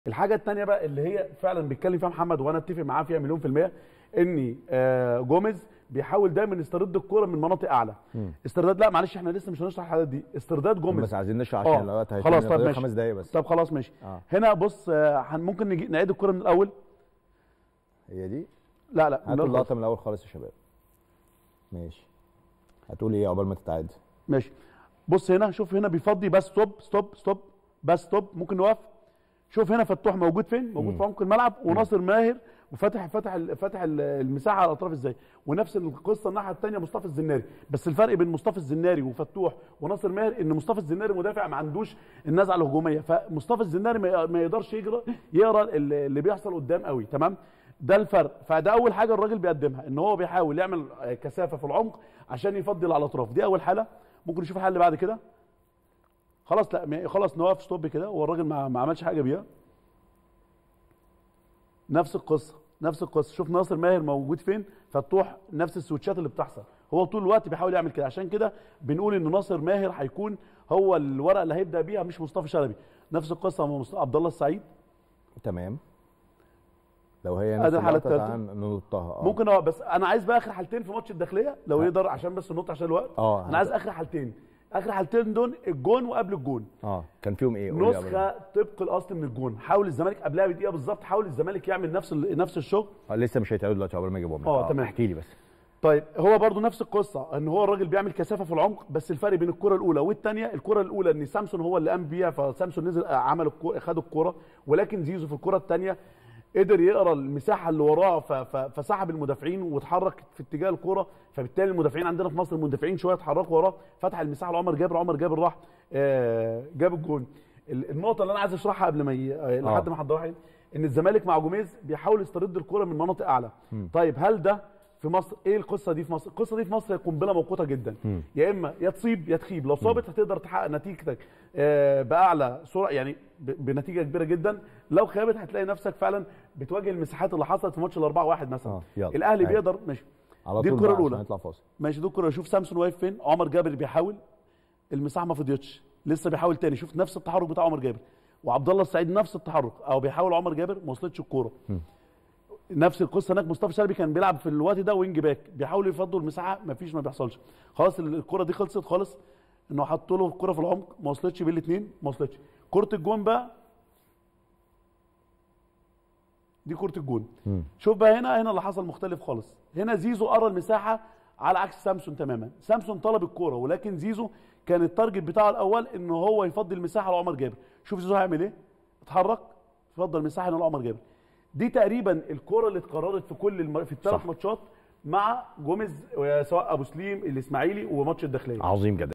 الحاجه الثانيه بقى اللي هي فعلا بيتكلم فيها محمد وانا اتفق معاه فيها مليون في الميه ان آه جوميز بيحاول دايما يسترد الكوره من مناطق اعلى استرداد لا معلش احنا لسه مش هنشرح الحاجات دي استرداد جوميز بس عايزين نشرح آه، عشان الوقت هيكون خلاص طب فاضل ماشي خمس دقايق بس طب خلاص ماشي آه. هنا بص آه هن- ممكن نجي نعيد الكوره من الاول هي دي لا لا من هاتوا الأول اللقطه خالص. من الاول خالص يا شباب ماشي هتقول ايه عقبال ما تتعاد ماشي بص هنا شوف هنا بيفضي بس ستوب ستوب ستوب بس ستوب ممكن نوقف شوف هنا فتوح موجود فين موجود في عمق الملعب وناصر ماهر وفتح فتح ال- فتح ال- المساحه على الاطراف ازاي ونفس القصه الناحيه الثانيه مصطفى الزناري بس الفرق بين مصطفى الزناري وفتوح وناصر ماهر ان مصطفى الزناري مدافع ما عندوش النزعه الهجوميه فمصطفى الزناري ما ما يقدرش يجرى يقرا ال- اللي بيحصل قدام قوي تمام ده الفرق فده اول حاجه الراجل بيقدمها ان هو بيحاول يعمل آه، كثافه في العمق عشان يفضل على الاطراف دي اول حاله ممكن نشوف الحل اللي بعد كده خلاص لا ما- خلاص نوقف ستوب كده هو الراجل ما, ما عملش حاجه بيها نفس القصه نفس القصه شوف ناصر ماهر موجود فين فتوح نفس السويتشات اللي بتحصل هو طول الوقت بيحاول يعمل كده عشان كده بنقول ان ناصر ماهر هيكون هو الورقه اللي هيبدا بيها مش مصطفى شلبي نفس القصه مع مصطفى عبد الله السعيد تمام لو هي أدي نفس الحالة اللقطه التالتة. تعال ننطها اه ممكن اه بس انا عايز بقى اخر حالتين في ماتش الداخليه لو يقدر عشان بس النقطه عشان الوقت اه انا عايز اخر حالتين اخر حالتين دول الجون وقبل الجون اه كان فيهم ايه قول لي قبل نسخه طبق الاصل من الجون حاول الزمالك قبلها بدقيقه بالظبط حاول الزمالك يعمل نفس ال- نفس الشغل آه، لسه مش هيتعادوا دلوقتي عقبال ما يجيبهم لك. آه، تمام. احكي لي بس طيب هو برضو نفس القصه ان هو الراجل بيعمل كثافه في العمق بس الفرق بين الكره الاولى والثانيه الكره الاولى ان سامسون هو اللي قام بيها فسامسون نزل آه، عمل الكو... خد الكره ولكن زيزو في الكره الثانيه قدر يقرا المساحه اللي وراه ف... ف... فسحب المدافعين واتحرك في اتجاه الكره فبالتالي المدافعين عندنا في مصر المدافعين شويه اتحركوا وراه فتح المساحه لعمر جابر عمر جابر راح آه، جاب الجون ال- النقطه اللي انا عايز اشرحها قبل ما ي... آه، لحد ما حضرها ان الزمالك مع جوميز بيحاول يسترد الكره من مناطق اعلى طيب هل ده في مصر ايه القصه دي في مصر القصه دي في مصر هي قنبله موقوته جدا يا اما يا تصيب يا تخيب لو صابت هتقدر تحقق نتيجتك آه، باعلى سرعه يعني ب- بنتيجه كبيره جدا لو خابت هتلاقي نفسك فعلا بتواجه المساحات اللي حصلت في ماتش الأربعة واحد مثلا آه، يلا. الاهلي أيوة. بيقدر ماشي على دي طول الكره بقى عشان الاولى نطلع فاصل ماشي دي الكره شوف سامسون واقف فين عمر جابر بيحاول المساحه ما فضيتش لسه بيحاول تاني شوف نفس التحرك بتاع عمر جابر وعبد الله السعيد نفس التحرك او بيحاول عمر جابر ما وصلتش الكوره نفس القصه هناك مصطفى شلبي كان بيلعب في الوقت ده وينج باك بيحاولوا يفضوا المساحه ما فيش ما بيحصلش خلاص الكره دي خلصت خالص انه حطوا له الكره في العمق ما وصلتش بين الاثنين ما وصلتش كره الجون بقى دي كره الجون شوف بقى هنا هنا اللي حصل مختلف خالص هنا زيزو قرا المساحه على عكس سامسون تماما سامسون طلب الكوره ولكن زيزو كان التارجت بتاعه الاول ان هو يفضي المساحه لعمر جابر شوف زيزو هيعمل ايه اتحرك فضل المساحه هنا لعمر جابر دي تقريبا الكوره اللي اتكررت في كل الم... في الثلاث صح. ماتشات مع جوميز سواء ابو سليم الاسماعيلي وماتش الداخليه عظيم جدا